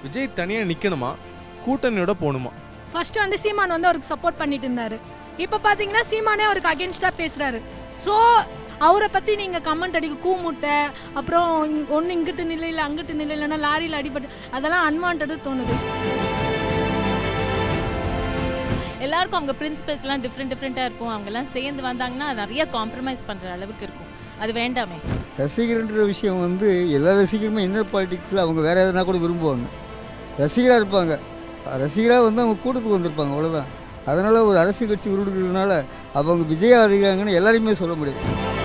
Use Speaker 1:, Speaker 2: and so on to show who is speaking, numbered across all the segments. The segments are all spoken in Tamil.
Speaker 1: விஜய் தனியாக நிற்கணுமா கூட்டணியோட போகணுமா
Speaker 2: ஃபர்ஸ்ட் வந்து சீமான் வந்து அவருக்கு சப்போர்ட் பண்ணிட்டு இருந்தாரு இப்போ பார்த்தீங்கன்னா சீமானே அவருக்கு அகேன்ஸ்டாக பேசுறாரு ஸோ அவரை பற்றி நீங்கள் கமெண்ட் அடிக்க கூமுட்டை அப்புறம் ஒன்று இங்கிட்டு நிலையில் அங்கிட்டு நிலையிலன்னா லாரியில் அடிபட்டு அதெல்லாம் அன்வான்டு தோணுது
Speaker 3: எல்லாருக்கும் அவங்க பிரின்சிபல்ஸ்லாம் டிஃப்ரெண்ட் டிஃப்ரெண்ட்டாக இருக்கும் அவங்கெல்லாம் சேர்ந்து வந்தாங்கன்னா நிறைய காம்ப்ரமைஸ் பண்ணுற அளவுக்கு இருக்கும் அது வேண்டாமே
Speaker 4: ரசிகர்ன்ற விஷயம் வந்து எல்லா ரசிகருமே இன்னர் பாலிட்டிக்ஸில் அவங்க வேறு எதனா கூட விரும்புவாங்க ரசிகராக இருப்பாங்க ரசிகராக வந்து அவங்க கூட்டத்துக்கு வந்திருப்பாங்க அவ்வளோதான் அதனால் ஒரு அரசியல் கட்சி உருவாக்குறதுனால அவங்க விஜய் ஆதரிக்காங்கன்னு எல்லாரையுமே சொல்ல முடியாது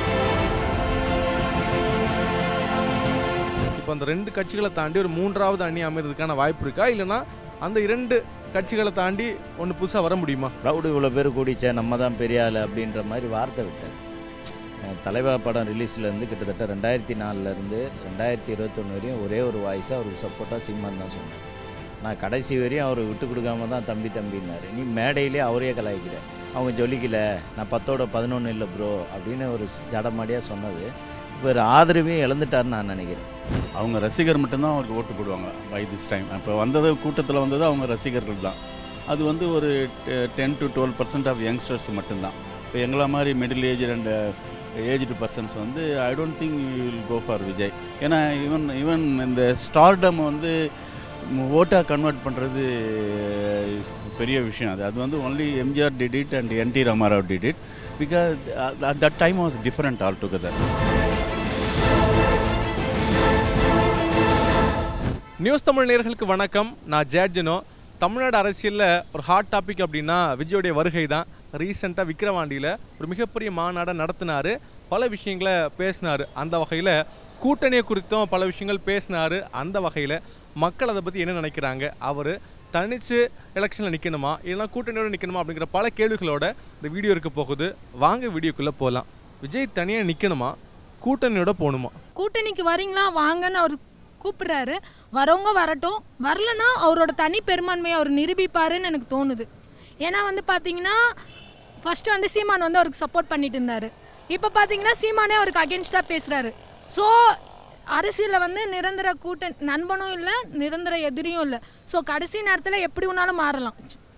Speaker 1: இப்போ அந்த ரெண்டு கட்சிகளை தாண்டி ஒரு மூன்றாவது அணி அமைறதுக்கான வாய்ப்பு இருக்கா இல்லைன்னா அந்த இரண்டு கட்சிகளை தாண்டி ஒன்று புதுசாக வர முடியுமா
Speaker 5: க்ரௌடு இவ்வளோ பேர் கூடிச்சே நம்ம தான் பெரிய ஆள் அப்படின்ற மாதிரி வார்த்தை விட்டார் அஹ் தலைவா படம் ரிலீஸ்லேருந்து கிட்டத்தட்ட ரெண்டாயிரத்தி நாலுலேருந்து ரெண்டாயிரத்தி இருபத்தொன்று வரையும் ஒரே ஒரு வாய்ஸாக அவருக்கு சப்போர்ட்டாக சிம்மன் தான் சொன்னேன் நான் கடைசி வரையும் அவர் விட்டு கொடுக்காம தான் தம்பி தம்பின்னாரு நீ மேடையிலே அவரே கலாய்க்கிற அவங்க ஜொலிக்கல நான் பத்தோட பதினொன்று இல்லை ப்ரோ அப்படின்னு ஒரு ஜடமாடியாக சொன்னது இவர் ஆதரவையும் இழந்துட்டாருன்னு நான் நினைக்கிறேன்
Speaker 6: அவங்க ரசிகர் மட்டும்தான் அவருக்கு ஓட்டு போடுவாங்க பை திஸ் டைம் இப்போ வந்தது கூட்டத்தில் வந்தது அவங்க ரசிகர்கள் தான் அது வந்து ஒரு ten to twelve percent of youngsters மட்டும்தான் இப்போ எங்களை மாதிரி middle age and aged persons வந்து I don't think will go for Vijay ஏன்னா ஈவன் ஈவன் இந்த ஸ்டார்டம் வந்து ஓட்டாக கன்வெர்ட் பண்ணுறது பெரிய விஷயம் அது அது வந்து only MGR did it and NT Rama Rao did it because that time was different all together
Speaker 1: news Tamil நேயர்களுக்கு வணக்கம் நான் ஜேர்ஜனோ தமிழ்நாடு அரசியலில் ஒரு ஹாட் டாபிக் அப்படின்னா விஜயோடைய வருகை தான் ரீசெண்டாக விக்கிரவாண்டியில் ஒரு மிகப்பெரிய மாநாடை நடத்தினார் பல விஷயங்களை பேசினார் அந்த வகையில் கூட்டணியை குறித்தும் பல விஷயங்கள் பேசினார் அந்த வகையில் மக்கள் அதை பற்றி என்ன நினைக்கிறாங்க அவர் தனிச்சு எலெக்ஷனில் நிற்கணுமா இல்லைனா கூட்டணியோட நிற்கணுமா அப்படிங்கிற பல கேள்விகளோட இந்த வீடியோ இருக்க போகுது வாங்க வீடியோக்குள்ளே போகலாம் விஜய் தனியாக நிற்கணுமா கூட்டணியோட போகணுமா
Speaker 2: கூட்டணிக்கு வரீங்களா வாங்கன்னு அவர் கூப்பிடுறாரு வரவங்க வரட்டும் வரலன்னா அவரோட தனி பெரும்பான்மையை அவர் நிரூபிப்பாருன்னு எனக்கு தோணுது ஏன்னா வந்து பார்த்தீங்கன்னா ஃபர்ஸ்ட் வந்து சீமான் வந்து அவருக்கு சப்போர்ட் பண்ணிட்டு இருந்தாரு இப்போ பார்த்தீங்கன்னா சீமானே அவருக்கு அகேன்ஸ்டாக பேசுறாரு ஸோ அரசியலில் வந்து நிரந்தர கூட்ட நண்பனும் இல்லை நிரந்தர எதிரியும் இல்லை ஸோ கடைசி நேரத்தில் எப்படி வேணாலும் மாறலாம்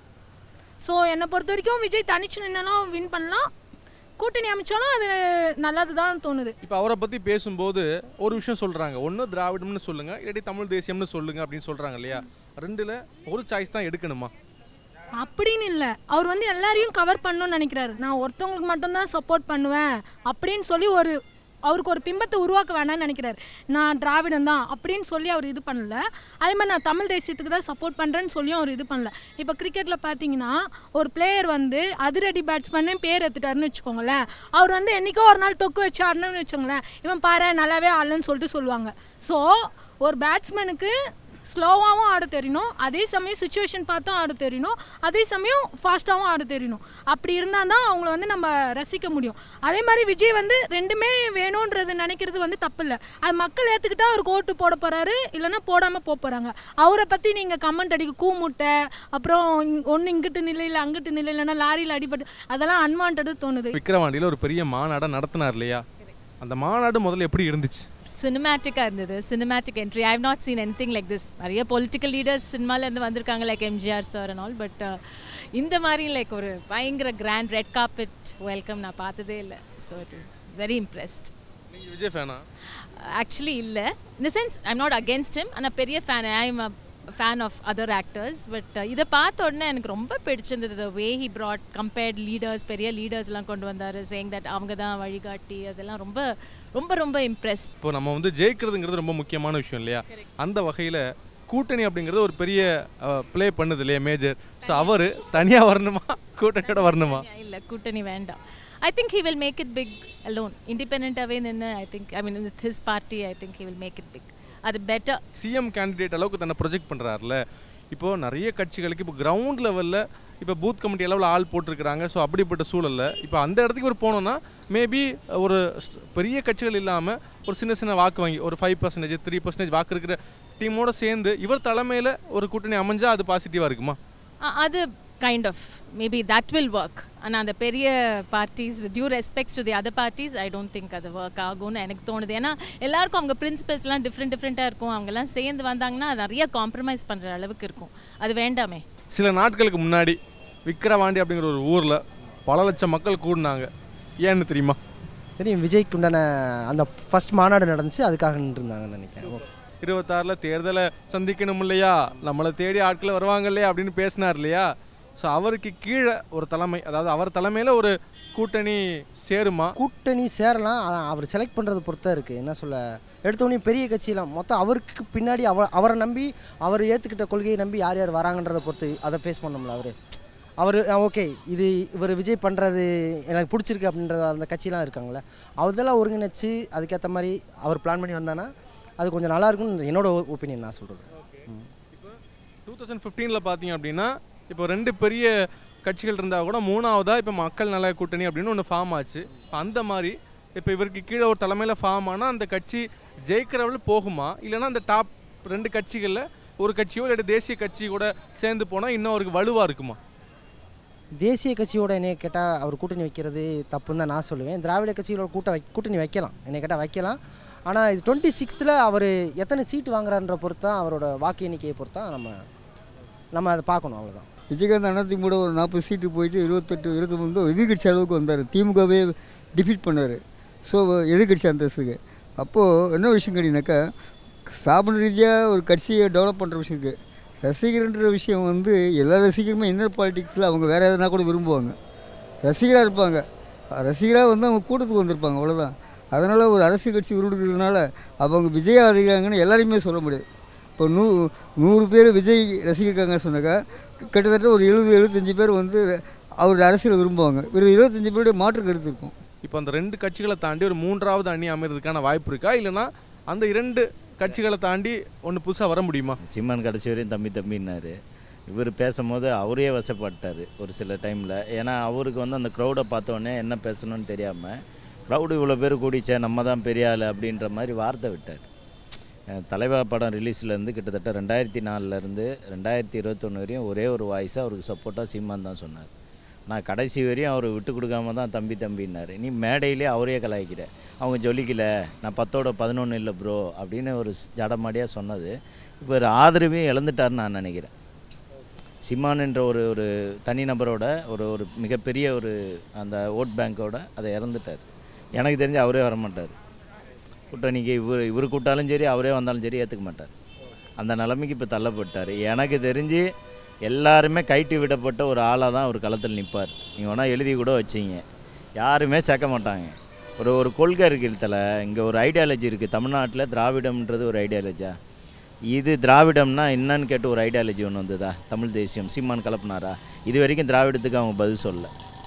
Speaker 2: ஸோ என்னை பொறுத்த வரைக்கும் விஜய் தனிச்சு நின்னாலும் வின் பண்ணலாம் கூட்டணி அமைச்சாலும் அது நல்லது தான் தோணுது
Speaker 1: இப்போ அவரை பற்றி பேசும்போது ஒரு விஷயம் சொல்கிறாங்க ஒன்று திராவிடம்னு சொல்லுங்கள் இல்லாட்டி தமிழ் தேசியம்னு சொல்லுங்க அப்படின்னு சொல்கிறாங்க இல்லையா ரெண்டில் ஒரு சாய்ஸ் தான் எடுக்கணுமா
Speaker 2: அப்படின்னு இல்லை அவர் வந்து எல்லாரையும் கவர் பண்ணணும்னு நினைக்கிறாரு நான் ஒருத்தவங்களுக்கு மட்டும்தான் சப்போர்ட் பண்ணுவேன் அப்படின்னு சொல்லி ஒரு அவருக்கு ஒரு பிம்பத்தை உருவாக்க வேணாம்னு நினைக்கிறாரு நான் திராவிடம் தான் அப்படின்னு சொல்லி அவர் இது பண்ணல அதே மாதிரி நான் தமிழ் தேசியத்துக்கு தான் சப்போர்ட் பண்ணுறேன்னு சொல்லியும் அவர் இது பண்ணல இப்போ கிரிக்கெட்டில் பார்த்தீங்கன்னா ஒரு பிளேயர் வந்து அதிரடி பேட்ஸ்மேனே பேர் எடுத்துட்டாருன்னு வச்சுக்கோங்களேன் அவர் வந்து என்றைக்கோ ஒரு நாள் தொக்கு வச்சு ஆடணும்னு வச்சுக்கோங்களேன் இவன் பாரு நல்லாவே ஆடலன்னு சொல்லிட்டு சொல்லுவாங்க ஸோ ஒரு பேட்ஸ்மேனுக்கு ஸ்லோவாகவும் ஆட தெரியணும் அதே சமயம் சுச்சுவேஷன் பார்த்தும் ஆட தெரியணும் அதே சமயம் ஃபாஸ்ட்டாகவும் ஆட தெரியணும் அப்படி இருந்தால் தான் அவங்கள வந்து நம்ம ரசிக்க முடியும் அதே மாதிரி விஜய் வந்து ரெண்டுமே வேணுன்றது நினைக்கிறது வந்து தப்பு இல்லை அது மக்கள் ஏற்றுக்கிட்டா அவருக்கு ஓட்டு போட போகிறாரு இல்லைன்னா போடாமல் போக போகிறாங்க அவரை பற்றி நீங்கள் கமெண்ட் அடிக்க கூமுட்டை அப்புறம் ஒன்று இங்கிட்டு நிலையில் அங்கிட்டு நிலையிலன்னா லாரியில் அடிபட்டு அதெல்லாம் அன்வான்டு தோணுது
Speaker 1: விக்கிரவாண்டியில் ஒரு பெரிய மாநாடை நடத்தினார் இல்லையா அந்த மாநாடு முதல்ல எப்படி இருந்துச்சு
Speaker 3: சினிமேட்டிக்காக இருந்தது cinematic entry I have not seen anything like this நிறைய பொலிட்டிக்கல் லீடர்ஸ் சினிமாலேருந்து வந்திருக்காங்க like MGR sir and all but இந்த மாதிரி லைக் ஒரு பயங்கர கிராண்ட் ரெட் கார்பெட் வெல்கம் நான் பார்த்ததே இல்லை so it is very impressed
Speaker 1: நீங்கள் விஜய் ஃபேனா
Speaker 3: ஆக்சுவலி இல்லை இந்த sense I'm not against him ஆனால் பெரிய fan I am fan of other actors but இதை பார்த்த உடனே எனக்கு ரொம்ப பிடிச்சிருந்தது the way he brought compared leaders பெரிய லீடர்ஸ்லாம் கொண்டு வந்தார் சேங் தட் அவங்க தான் வழிகாட்டி அதெல்லாம் ரொம்ப ரொம்ப ரொம்ப இம்ப்ரெஸ்ட்
Speaker 1: இப்போ நம்ம வந்து ஜெயிக்கிறதுங்கிறது ரொம்ப முக்கியமான விஷயம் இல்லையா அந்த வகையில் கூட்டணி அப்படிங்கிறது ஒரு பெரிய ப்ளே பண்ணுது இல்லையா மேஜர் ஸோ அவர் தனியாக வரணுமா கூட்டணியோட வரணுமா
Speaker 3: இல்லை கூட்டணி வேண்டாம் I think he will make it big alone இண்டிபெண்ட்டாகவே நின்று I think I mean with his party I think he will make it big அது பெட்டர்
Speaker 1: சிஎம் கேண்டிடேட் அளவுக்கு தன்னை ப்ரொஜெக்ட் பண்ணுறாருல இப்போது நிறைய கட்சிகளுக்கு இப்போ கிரவுண்ட் லெவலில் இப்போ பூத் கமிட்டி லெவலில் ஆள் போட்டிருக்கிறாங்க ஸோ அப்படிப்பட்ட சூழலில் இப்போ அந்த இடத்துக்கு ஒரு போனோம்னா மேபி ஒரு st- பெரிய கட்சிகள் இல்லாமல் ஒரு சின்ன சின்ன வாக்கு வாங்கி ஒரு ஃபைவ் பர்சன்டேஜ் த்ரீ பர்சன்டேஜ் வாக்கு இருக்கிற டீமோட சேர்ந்து இவர் தலைமையில் ஒரு கூட்டணி அமைஞ்சா அது பாசிட்டிவாக இருக்குமா
Speaker 3: அ- அது kind of maybe that will work ஆனால் அந்த பெரிய parties with due respects to the other parties I don't think அது ஒர்க் ஆகும்னு எனக்கு தோணுது ஏன்னா எல்லாருக்கும் அவங்க பிரின்சிபல்ஸ்லாம் டிஃப்ரெண்ட் டிஃப்ரெண்ட்டாக இருக்கும் அவங்கெல்லாம் சேர்ந்து வந்தாங்கன்னா அது நிறைய காம்ப்ரமைஸ் பண்ணுற அளவுக்கு இருக்கும் அது வேண்டாமே
Speaker 1: சில நாட்களுக்கு முன்னாடி விக்கிரவாண்டி அப்படிங்கிற ஒரு ஊரில் பல லட்சம் மக்கள் கூடினாங்க ஏன்னு தெரியுமா
Speaker 7: தெரியும் விஜய்க்கு உண்டான அந்த ஃபர்ஸ்ட் மாநாடு நடந்துச்சு அதுக்காக நின்றுருந்தாங்கன்னு நினைக்கிறேன்
Speaker 1: இருபத்தாறில் தேர்தலை சந்திக்கணும் இல்லையா நம்மளை தேடி ஆட்கள் வருவாங்க இல்லையா அப்படின்னு பேசினார் இல்லையா ஸோ அவருக்கு கீழே ஒரு தலைமை அதாவது அவர் தலைமையில் ஒரு கூட்டணி சேருமா
Speaker 7: கூட்டணி சேரலாம் ஆனா அவர் செலக்ட் பண்ணுறது பொறுத்தா இருக்குது என்ன சொல்ல எடுத்தோடனே பெரிய கட்சியெல்லாம் மொத்தம் அவருக்கு பின்னாடி அவ அவரை நம்பி அவர் ஏற்றுக்கிட்ட கொள்கையை நம்பி யார் யார் வராங்கன்றதை பொறுத்து அதை ஃபேஸ் பண்ணோம்ல அவர் அவர் ஓகே இது இவர் விஜய் பண்ணுறது எனக்கு பிடிச்சிருக்கு அப்படின்ற அந்த கட்சியெலாம் இருக்காங்களே அதெல்லாம் ஒருங்கிணைச்சு அதுக்கேற்ற மாதிரி அவர் பிளான் பண்ணி வந்தானா அது கொஞ்சம் நல்லா இருக்கும்னு என்னோட ஒப்பீனியன் நான் சொல்கிறது
Speaker 1: டூ தௌசண்ட் ஃபிஃப்டீனில் பார்த்தீங்க அப்படின்னா இப்போ ரெண்டு பெரிய கட்சிகள் இருந்தால் கூட மூணாவதாக இப்போ மக்கள் நல கூட்டணி அப்படின்னு ஒன்று ஃபார்ம் ஆச்சு இப்போ அந்த மாதிரி இப்போ இவருக்கு கீழே ஒரு தலைமையில் ஃபார்ம் ஆனால் அந்த கட்சி ஜெயிக்கிறவள் போகுமா இல்லைன்னா அந்த டாப் ரெண்டு கட்சிகளில் ஒரு கட்சியோ இல்லை தேசிய கட்சி கூட சேர்ந்து போனால் இன்னும் அவருக்கு வலுவாக இருக்குமா
Speaker 7: தேசிய கட்சியோட என்னைய கேட்டால் அவர் கூட்டணி வைக்கிறது தப்புன்னு தான் நான் சொல்லுவேன் திராவிட கட்சிகளோட கூட்ட வை கூட்டணி வைக்கலாம் என்னை கேட்டால் வைக்கலாம் ஆனால் இது டுவெண்ட்டி சிக்ஸ்த்தில் அவர் எத்தனை சீட்டு வாங்குறான்ற பொறுத்து தான் அவரோட வாக்கு எண்ணிக்கையை பொறுத்து தான் நம்ம நம்ம அதை பார்க்கணும் அவ்வளோதான்
Speaker 4: விஜயகாந்த் அதிமுக ஒரு நாற்பது சீட்டு போயிட்டு இருபத்தெட்டு இருபத்தொம்பது எதிர்கட்சி அளவுக்கு வந்தார் திமுகவே டிஃபீட் பண்ணார் ஸோ எதிர்கட்சி அந்தஸ்துக்கு அப்போது என்ன விஷயம் கேட்டிங்கனாக்கா ஸ்தாபன ரீதியாக ஒரு கட்சியை டெவலப் பண்ணுற விஷயம் இருக்குது ரசிகர்ன்ற விஷயம் வந்து எல்லா ரசிகருமே இன்னர் பாலிட்டிக்ஸில் அவங்க வேறு எதனா கூட விரும்புவாங்க ரசிகராக இருப்பாங்க ரசிகராக வந்து அவங்க கூட்டத்துக்கு வந்திருப்பாங்க அவ்வளோதான் அதனால் ஒரு அரசியல் கட்சி உருவாக்குறதுனால அவங்க விஜய் ஆதரிக்கிறாங்கன்னு எல்லாரையுமே சொல்ல முடியாது இப்போ நூ நூறு பேர் விஜய் ரசிகருக்காங்கன்னு சொன்னாக்கா கிட்டத்தட்ட ஒரு எழுபது எழுபத்தஞ்சு பேர் வந்து அவருடைய அரசியல் விரும்புவாங்க ஒரு இருபத்தஞ்சு பேருடைய மாற்று கருத்து இருக்கும்
Speaker 1: இப்போ அந்த ரெண்டு கட்சிகளை தாண்டி ஒரு மூன்றாவது அணி அமைறதுக்கான வாய்ப்பு இருக்கா இல்லைன்னா அந்த இரண்டு கட்சிகளை தாண்டி ஒன்று புதுசாக வர முடியுமா
Speaker 5: சிம்மன் கடைசி வரையும் தம்பி தம்பின்னாரு இவர் பேசும்போது அவரே வசப்பட்டார் ஒரு சில டைமில் ஏன்னா அவருக்கு வந்து அந்த க்ரௌடை பார்த்தோன்னே என்ன பேசணும்னு தெரியாமல் க்ரௌடு இவ்வளோ பேர் கூடிச்சே நம்ம தான் பெரிய ஆள் அப்படின்ற மாதிரி வார்த்தை விட்டார் அஹ் தலைவா படம் ரிலீஸ்லேருந்து கிட்டத்தட்ட ரெண்டாயிரத்தி நாலுலேருந்து ரெண்டாயிரத்தி இருபத்தொன்று வரையும் ஒரே ஒரு வாய்ஸாக அவருக்கு சப்போர்ட்டாக சீமான் தான் சொன்னார் நான் கடைசி வரையும் அவர் விட்டு கொடுக்காம தான் தம்பி தம்பின்னாரு நீ மேடையிலே அவரே கலாய்க்கிற அவங்க ஜொலிக்கல நான் பத்தோட பதினொன்று இல்லை ப்ரோ அப்படின்னு ஒரு ஜடமாடியாக சொன்னது இப்போ ஒரு ஆதரவையும் இழந்துட்டாருன்னு நான் நினைக்கிறேன் சிமான் என்ற ஒரு ஒரு தனிநபரோட ஒரு ஒரு மிகப்பெரிய ஒரு அந்த ஓட் பேங்கோட அதை இறந்துட்டார் எனக்கு தெரிஞ்சு அவரே வர மாட்டார் கூட்டணிக்கு இவர் இவர் கூட்டாலும் சரி அவரே வந்தாலும் சரி ஏற்றுக்க மாட்டார் அந்த நிலைமைக்கு இப்போ தள்ளப்பட்டார் எனக்கு தெரிஞ்சு எல்லாருமே கைட்டு விடப்பட்ட ஒரு ஆளாக தான் அவர் களத்தில் நிற்பார் நீங்கள் வேணால் எழுதி கூட வச்சிங்க யாருமே சேர்க்க மாட்டாங்க ஒரு ஒரு கொள்கை இருக்குது தல இங்கே ஒரு ஐடியாலஜி இருக்குது தமிழ்நாட்டில் திராவிடம்ன்றது ஒரு ஐடியாலஜியா இது திராவிடம்னா என்னன்னு கேட்டு ஒரு ஐடியாலஜி ஒன்று வந்ததா தமிழ் தேசியம் சீமான் கலப்புனாரா இது வரைக்கும் திராவிடத்துக்கு அவங்க பதில் சொல்லல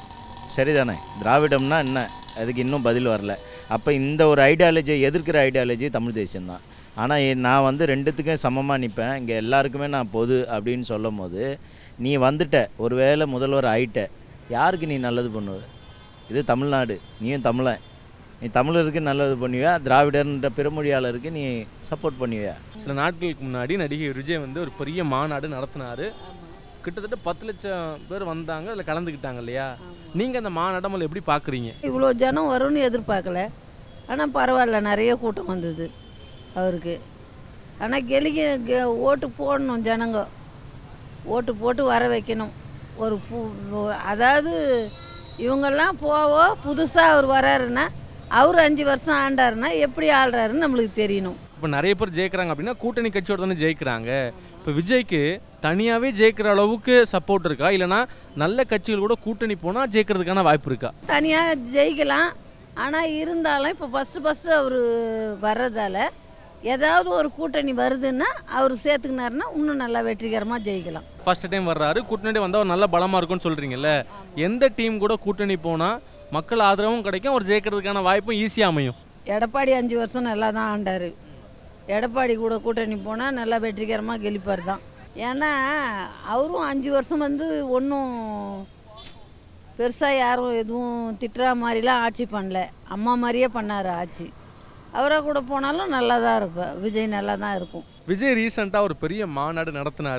Speaker 5: சரிதானே திராவிடம்னா என்ன அதுக்கு இன்னும் பதில் வரல அப்போ இந்த ஒரு ஐடியாலஜியை எதிர்க்கிற ஐடியாலஜி தமிழ் தேசியம் தான் ஆனால் நான் வந்து ரெண்டுத்துக்கும் சமமாக நிற்பேன் இங்கே எல்லாருக்குமே நான் பொது அப்படின்னு சொல்லும் போது நீ வந்துட்ட ஒருவேளை முதல்வர் ஆயிட்ட யாருக்கு நீ நல்லது பண்ணுவ இது தமிழ்நாடு நீயும் தமிழன் நீ தமிழருக்கு நல்லது பண்ணுவியா திராவிடர்ன்ற பிறமொழியாளருக்கு நீ சப்போர்ட் பண்ணுவியா
Speaker 1: சில நாட்களுக்கு முன்னாடி நடிகை விஜய் வந்து ஒரு பெரிய மாநாடு நடத்தினாரு கிட்டத்தட்ட பத்து லட்சம் பேர் வந்தாங்க அதில் கலந்துக்கிட்டாங்க இல்லையா நீங்கள் அந்த மாநாடு முதல்ல எப்படி பார்க்குறீங்க
Speaker 8: இவ்வளோ ஜனம் வரும்னு எதிர்பார்க்கல ஆனால் பரவாயில்ல நிறைய கூட்டம் வந்தது அவருக்கு ஆனால் கெலிக்க கெ- ஓட்டு போடணும் ஜனங்க ஓட்டு போட்டு வர வைக்கணும் ஒரு பு அதாவது இவங்கெல்லாம் போவோ புதுசாக அவர் வராருன்னா அவர் அஞ்சு வருஷம் ஆண்டாருன்னா எப்படி ஆள்றாருன்னு நம்மளுக்கு தெரியணும்
Speaker 1: இப்போ நிறைய பேர் ஜெயிக்கிறாங்க அப்படின்னா கூட்டணி கட்சியோட தானே ஜெயிக்கிறாங்க இப்போ விஜய்க்கு தனியாகவே ஜெயிக்கிற அளவுக்கு சப்போர்ட் இருக்கா இல்லைன்னா நல்ல கட்சிகள் கூட கூட்டணி போனால் ஜெயிக்கிறதுக்கான வாய்ப்பு இருக்கா
Speaker 8: தனியாக ஜெயிக்கலாம் ஆனால் இருந்தாலும் இப்போ ஃபஸ்ட்டு ஃபஸ்ட்டு அவர் வர்றதால ஏதாவது ஒரு கூட்டணி வருதுன்னா அவர் சேர்த்துக்கினாருன்னா இன்னும் நல்லா வெற்றிகரமாக ஜெயிக்கலாம்
Speaker 1: ஃபர்ஸ்ட் டைம் வர்றாரு கூட்டணி வந்தால் ஒரு நல்ல பலமாக இருக்கும்னு சொல்கிறீங்கல்ல எந்த டீம் கூட கூட்டணி போனால் மக்கள் ஆதரவும் கிடைக்கும் அவர் ஜெயிக்கிறதுக்கான வாய்ப்பும் ஈஸியாக அமையும்
Speaker 8: எடப்பாடி அஞ்சு வருஷம் நல்லா தான் ஆண்டார் எடப்பாடி கூட கூட்டணி போனால் நல்லா வெற்றிகரமாக கெலிப்பார் தான் ஏன்னா அவரும் அஞ்சு வருஷம் வந்து ஒன்றும் பெருசாக யாரும் எதுவும் திட்டுற மாதிரிலாம் ஆட்சி பண்ணல அம்மா மாதிரியே பண்ணார் ஆட்சி அவராக கூட போனாலும் நல்லா தான் இருப்பேன் விஜய் நல்லா தான் இருக்கும்
Speaker 1: விஜய் ரீசெண்டாக ஒரு பெரிய மாநாடு நடத்தினாரு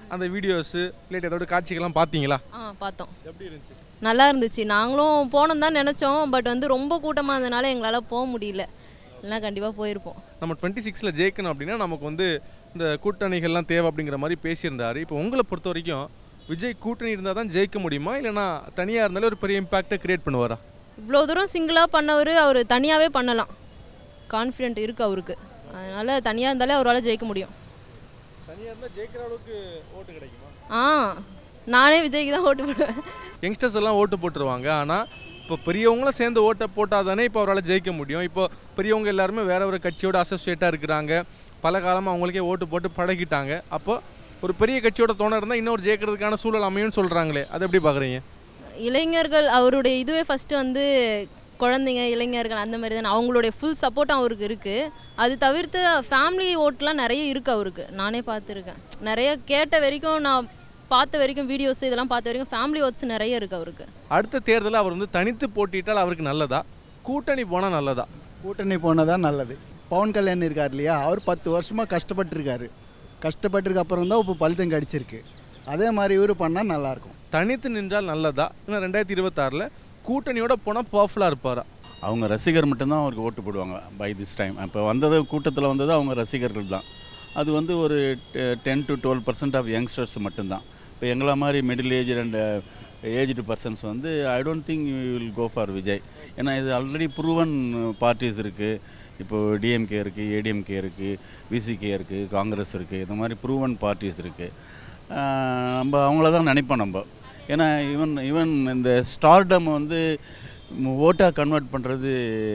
Speaker 1: அந்த வீடியோஸு இல்லாட்டி அதோட காட்சிகள்லாம் பார்த்தீங்களா
Speaker 9: ஆ பார்த்தோம்
Speaker 1: எப்படி இருந்துச்சு
Speaker 9: நல்லா இருந்துச்சு நாங்களும் போகணும் தான் நினச்சோம் பட் வந்து ரொம்ப கூட்டமாக இருந்தனால எங்களால் போக முடியல இல்லைனா கண்டிப்பாக போயிருப்போம்
Speaker 1: நம்ம டுவெண்ட்டி சிக்ஸில் ஜெயிக்கணும் அப்படின்னா நமக்கு வந்து இந்த கூட்டணிகள்லாம் தேவை அப்படிங்கிற மாதிரி பேசியிருந்தாரு இப்போ உங்களை பொறுத்த வரைக்கும் விஜய் கூட்டணி இருந்தால் தான் ஜெயிக்க முடியுமா இல்லைனா தனியாக இருந்தாலே ஒரு பெரிய இம்பாக்டை கிரியேட் பண்ணுவாரா
Speaker 9: இவ்வளோ தூரம் சிங்கிளாக பண்ணவர் அவர் தனியாகவே பண்ணலாம் கான்ஃபிடென்ட் இருக்குது அவருக்கு அதனால் தனியாக இருந்தாலே அவரால் ஜெயிக்க முடியும்
Speaker 1: தனியாக இருந்தால் ஜெயிக்கிற அளவுக்கு ஓட்டு கிடைக்குமா
Speaker 9: ஆ நானே விஜய்க்கு தான் ஓட்டு போடுவேன்
Speaker 1: யங்ஸ்டர்ஸ் எல்லாம் ஓட்டு போட்டுருவாங்க ஆனால் இப்போ பெரியவங்களும் சேர்ந்து ஓட்டை போட்டால் தானே இப்போ அவரால் ஜெயிக்க முடியும் இப்போ பெரியவங்க எல்லாருமே வேற ஒரு கட்சியோட அசோசியேட்டாக இருக்கிறாங்க பல காலமாக அவங்களுக்கே ஓட்டு போட்டு பழகிட்டாங்க அப்போ ஒரு பெரிய கட்சியோட துணை இருந்தால் இன்னொரு ஜெயிக்கிறதுக்கான சூழல் அமையும்னு சொல்கிறாங்களே அதை எப்படி பார்க்குறீங்க
Speaker 9: இளைஞர்கள் அவருடைய இதுவே ஃபஸ்ட்டு வந்து குழந்தைங்க இளைஞர்கள் அந்த மாதிரி தானே அவங்களுடைய ஃபுல் சப்போர்ட்டும் அவருக்கு இருக்குது அது தவிர்த்து ஃபேமிலி ஓட்லாம் நிறைய இருக்குது அவருக்கு நானே பார்த்துருக்கேன் நிறைய கேட்ட வரைக்கும் நான் பார்த்த வரைக்கும் வீடியோஸ் இதெல்லாம் பார்த்த வரைக்கும் ஃபேமிலி ஓட்ஸ் நிறைய இருக்குது அவருக்கு
Speaker 1: அடுத்த தேர்தலில் அவர் வந்து தனித்து போட்டியிட்டால் அவருக்கு நல்லதா கூட்டணி போனால் நல்லதா
Speaker 10: கூட்டணி போனால் தான் நல்லது பவன் கல்யாண் இருக்கார் இல்லையா அவர் பத்து வருஷமாக கஷ்டப்பட்டிருக்காரு கஷ்டப்பட்டிருக்க அப்புறம் தான் இப்போ பலிதம் கடிச்சிருக்கு அதே மாதிரி இவர் பண்ணால் நல்லாயிருக்கும்
Speaker 1: தனித்து நின்றால் நல்லதா இல்லை ரெண்டாயிரத்தி இருபத்தாறில் கூட்டணியோட போனால் பவர்ஃபுல்லாக இருப்பாரா
Speaker 6: அவங்க ரசிகர் மட்டும்தான் அவருக்கு ஓட்டு போடுவாங்க பை திஸ் டைம் இப்போ வந்தது கூட்டத்தில் வந்தது அவங்க ரசிகர்கள் தான் அது வந்து ஒரு ten to twelve percent of youngsters மட்டும்தான் இப்போ எங்களை மாதிரி middle age and aged persons வந்து I don't think you will go for Vijay ஏன்னா இது ஆல்ரெடி ப்ரூவன் பார்ட்டிஸ் இருக்குது இப்போது டிஎம்கே இருக்குது ஏடிஎம்கே இருக்குது விசிகே இருக்குது காங்கிரஸ் இருக்குது இந்த மாதிரி ப்ரூவன் பார்ட்டிஸ் இருக்குது நம்ம அவங்கள தான் நினைப்போம் நம்ம ஏன்னா ஈவன் ஈவன் இந்த ஸ்டார்டம் வந்து ஓட்டாக கன்வெர்ட் பண்ணுறது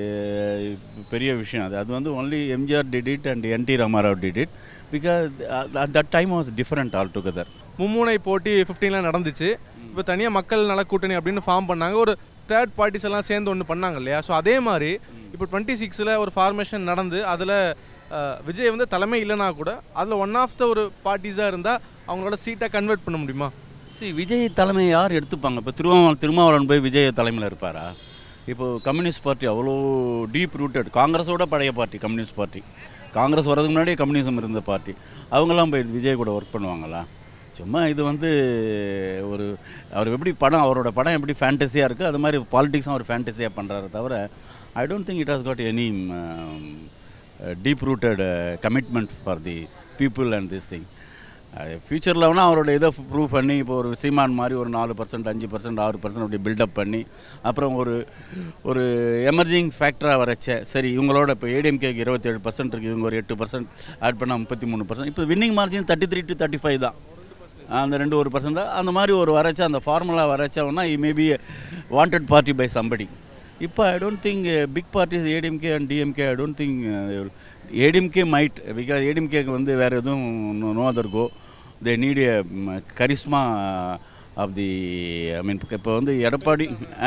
Speaker 6: பெரிய விஷயம் அது அது வந்து only MGR did it and NT Rama Rao did it because at that time was different all together
Speaker 1: மும்முனை போட்டி ஃபிஃப்டீன்லாம் நடந்துச்சு இப்போ தனியாக மக்கள் நல கூட்டணி அப்படின்னு ஃபார்ம் பண்ணாங்க ஒரு தேர்ட் பார்ட்டிஸ் எல்லாம் சேர்ந்து ஒன்று பண்ணாங்க இல்லையா ஸோ அதே மாதிரி இப்போ டுவெண்ட்டி சிக்ஸில் ஒரு ஃபார்மேஷன் நடந்து அதில் விஜய் வந்து தலைமை இல்லைனா கூட அதில் ஒன் ஆஃப் த ஒரு பார்ட்டிஸாக இருந்தால் அவங்களோட சீட்டை கன்வெர்ட் பண்ண முடியுமா
Speaker 6: சரி விஜய் தலைமை யார் எடுத்துப்பாங்க இப்போ திருமாவளவன் திருமாவளவன் போய் விஜய் தலைமையில் இருப்பாரா இப்போ கம்யூனிஸ்ட் பார்ட்டி அவ்வளோ டீப் ரூட்டட் காங்கிரஸோட பழைய பார்ட்டி கம்யூனிஸ்ட் பார்ட்டி காங்கிரஸ் வரதுக்கு முன்னாடியே கம்யூனிசம் இருந்த பார்ட்டி அவங்கெல்லாம் போய் விஜய் கூட ஒர்க் பண்ணுவாங்களா சும்மா இது வந்து ஒரு அவர் எப்படி படம் அவரோட படம் எப்படி ஃபேண்டஸியாக இருக்குது அது மாதிரி பாலிடிக்ஸும் அவர் ஃபேண்டஸியாக பண்ணுறாரு தவிர I don't think it has got any deep rooted commitment for the people and this thing ஃப்யூச்சரில் வேணால் அவரோட இதை ப்ரூவ் பண்ணி இப்போ ஒரு சீமான் மாதிரி ஒரு நாலு பர்சன்ட் அஞ்சு பர்சன்ட் ஆறு பர்சன்ட் அப்படி பில்டப் பண்ணி அப்புறம் ஒரு ஒரு எமர்ஜிங் ஃபேக்டராக வரைச்ச சரி இவங்களோட இப்போ ஏடிஎம்கேக்கு இருபத்தேழு பர்சன்ட் இருக்குது இவங்க ஒரு எட்டு பர்சன்ட் ஆட் பண்ணால் முப்பத்தி மூணு பர்சன்ட் இப்போ winning margin thirty three to thirty five தான் அந்த ரெண்டு ஒரு பர்சன்ட் தான் அந்த மாதிரி ஒரு வரைச்ச அந்த ஃபார்முலா வரைச்சவனா இ maybe wanted party by somebody இப்போ I don't think big parties ADMK and DMK I don't think ADMK might because ஏடிஎம்கேக்கு வந்து வேறு எதுவும் no other go they need a charisma of the I mean இப்போ வந்து எடப்பாடி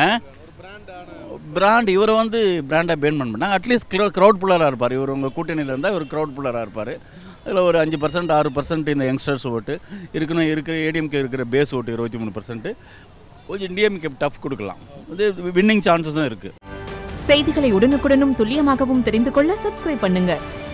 Speaker 6: பிராண்ட் இவரை வந்து பிராண்டாக பேன் பண்ண மாட்டாங்க அட்லீஸ்ட் க்ரௌட் புல்லராக இருப்பார் இவர் உங்கள் கூட்டணியில் இருந்தால் இவர் க்ரௌட் புல்லராக இருப்பார் அதில் ஒரு அஞ்சு பர்சன்ட் ஆறு பர்சன்ட் இந்த யங்ஸ்டர்ஸ் ஓட்டு இருக்கணும் இருக்கிற ஏடிஎம்கே இருக்கிற பேஸ் ஓட்டு இருபத்தி மூணு பர்சன்ட் கொஞ்சம் டிஎம்கே டஃப் கொடுக்கலாம் இது வின்னிங் சான்சஸும் இருக்குது
Speaker 11: செய்திகளை உடனுக்குடனும் துல்லியமாகவும் தெரிந்து கொள்ள சப்ஸ்கிரைப் பண்ணுங்க